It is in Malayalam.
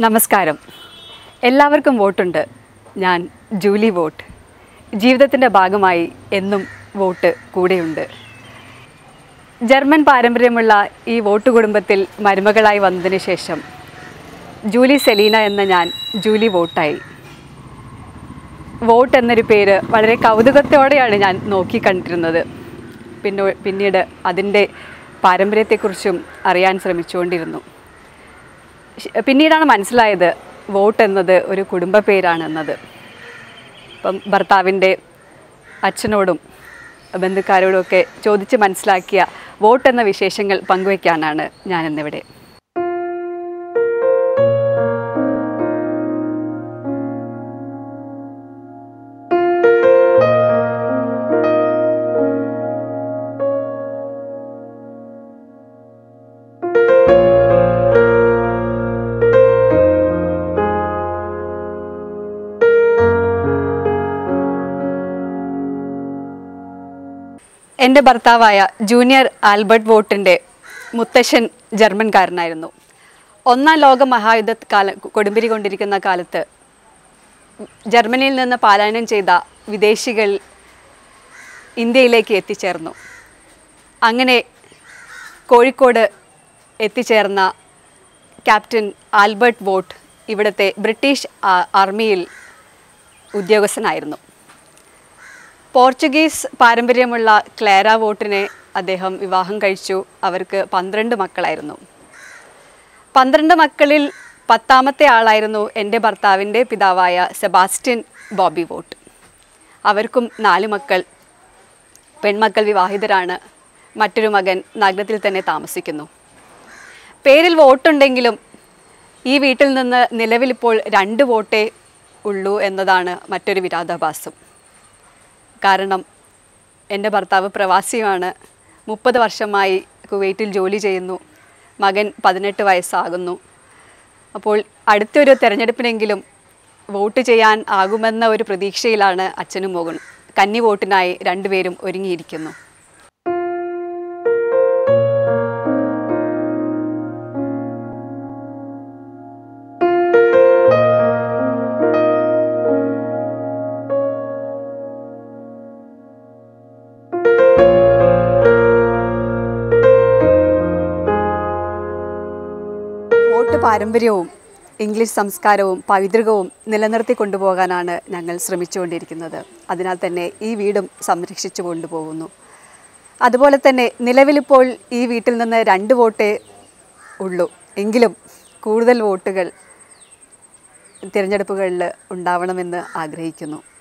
നമസ്കാരം എല്ലാവർക്കും വോട്ടുണ്ട് ഞാൻ ജൂലി വോട്ട് ജീവിതത്തിൻ്റെ ഭാഗമായി എന്നും വോട്ട് കൂടെയുണ്ട് ജർമ്മൻ പാരമ്പര്യമുള്ള ഈ വോട്ട് കുടുംബത്തിൽ മരുമകളായി വന്നതിന് ശേഷം ജൂലി സെലീന എന്ന ഞാൻ ജൂലി വോട്ടായി വോട്ട് എന്നൊരു പേര് വളരെ കൗതുകത്തോടെയാണ് ഞാൻ നോക്കിക്കണ്ടിരുന്നത് പിന്നെ പിന്നീട് അതിൻ്റെ പാരമ്പര്യത്തെക്കുറിച്ചും അറിയാൻ ശ്രമിച്ചുകൊണ്ടിരുന്നു ശ- പിന്നീടാണ് മനസ്സിലായത് വോട്ട് എന്നത് ഒരു കുടുംബ പേരാണെന്നത് ഇപ്പം ഭർത്താവിൻ്റെ അച്ഛനോടും ബന്ധുക്കാരോടും ഒക്കെ ചോദിച്ച് മനസ്സിലാക്കിയ വോട്ട് എന്ന വിശേഷങ്ങൾ പങ്കുവയ്ക്കാനാണ് ഞാനിന്നിവിടെ എൻ്റെ ഭർത്താവായ ജൂനിയർ ആൽബർട്ട് വോട്ടിൻ്റെ മുത്തശ്ശൻ ജർമ്മൻകാരനായിരുന്നു ഒന്നാം ലോക മഹായുദ്ധ കാല കൊടുമ്പിരി കൊണ്ടിരിക്കുന്ന കാലത്ത് ജർമ്മനിയിൽ നിന്ന് പാലായനം ചെയ്ത വിദേശികൾ ഇന്ത്യയിലേക്ക് എത്തിച്ചേർന്നു അങ്ങനെ കോഴിക്കോട് എത്തിച്ചേർന്ന ക്യാപ്റ്റൻ ആൽബർട്ട് വോട്ട് ഇവിടുത്തെ ബ്രിട്ടീഷ് ആ- ആർമിയിൽ ഉദ്യോഗസ്ഥനായിരുന്നു പോർച്ചുഗീസ് പാരമ്പര്യമുള്ള ക്ലേര വോട്ടിനെ അദ്ദേഹം വിവാഹം കഴിച്ചു അവർക്ക് പന്ത്രണ്ട് മക്കളായിരുന്നു പന്ത്രണ്ട് മക്കളിൽ പത്താമത്തെ ആളായിരുന്നു എൻ്റെ ഭർത്താവിൻ്റെ പിതാവായ സെബാസ്റ്റ്യൻ ബോബി വോട്ട് അവർക്കും നാല് മക്കൾ പെൺമക്കൾ വിവാഹിതരാണ് മറ്റൊരു മകൻ നഗരത്തിൽ തന്നെ താമസിക്കുന്നു പേരിൽ വോട്ടുണ്ടെങ്കിലും ഈ വീട്ടിൽ നിന്ന് നിലവിലിപ്പോൾ രണ്ട് വോട്ടേ ഉള്ളൂ എന്നതാണ് മറ്റൊരു വിരോധാഭാസം കാരണം എൻ്റെ ഭർത്താവ് പ്രവാസിയുമാണ് മുപ്പത് വർഷമായി കുവൈറ്റിൽ ജോലി ചെയ്യുന്നു മകൻ പതിനെട്ട് വയസ്സാകുന്നു അപ്പോൾ അടുത്തൊരു തെരഞ്ഞെടുപ്പിനെങ്കിലും വോട്ട് ചെയ്യാൻ ആകുമെന്ന ഒരു പ്രതീക്ഷയിലാണ് അച്ഛനും മകനും കന്നി വോട്ടിനായി രണ്ടുപേരും ഒരുങ്ങിയിരിക്കുന്നു വോട്ട് പാരമ്പര്യവും ഇംഗ്ലീഷ് സംസ്കാരവും പൈതൃകവും നിലനിർത്തി കൊണ്ടുപോകാനാണ് ഞങ്ങൾ ശ്രമിച്ചുകൊണ്ടിരിക്കുന്നത് അതിനാൽ തന്നെ ഈ വീടും സംരക്ഷിച്ചു കൊണ്ടുപോകുന്നു അതുപോലെ തന്നെ നിലവിലിപ്പോൾ ഈ വീട്ടിൽ നിന്ന് രണ്ട് വോട്ടേ ഉള്ളൂ എങ്കിലും കൂടുതൽ വോട്ടുകൾ തിരഞ്ഞെടുപ്പുകളിൽ ഉണ്ടാവണമെന്ന് ആഗ്രഹിക്കുന്നു